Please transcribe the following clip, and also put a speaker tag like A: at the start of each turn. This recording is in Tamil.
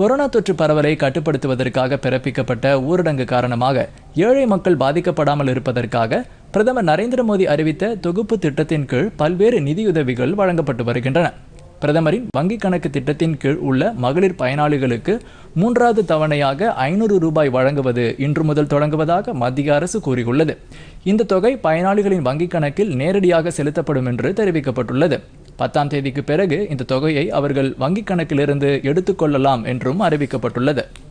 A: கொரோனா தொற்று பரவலை கட்டுப்படுத்துவதற்காக பிறப்பிக்கப்பட்ட ஊரடங்கு காரணமாக ஏழை மக்கள் பாதிக்கப்படாமல் இருப்பதற்காக பிரதமர் நரேந்திர மோடி அறிவித்த தொகுப்பு திட்டத்தின் கீழ் பல்வேறு நிதியுதவிகள் வழங்கப்பட்டு வருகின்றன பிரதமரின் வங்கிக் கணக்கு திட்டத்தின் கீழ் உள்ள மகளிர் பயனாளிகளுக்கு மூன்றாவது தவணையாக ஐநூறு ரூபாய் வழங்குவது இன்று முதல் தொடங்குவதாக மத்திய அரசு கூறியுள்ளது இந்த தொகை பயனாளிகளின் வங்கிக் கணக்கில் நேரடியாக செலுத்தப்படும் என்று தெரிவிக்கப்பட்டுள்ளது பத்தாம் தேதிக்கு பிறகு இந்த தொகையை அவர்கள் வங்கிக் கணக்கிலிருந்து எடுத்துக்கொள்ளலாம் என்றும் அறிவிக்கப்பட்டுள்ளது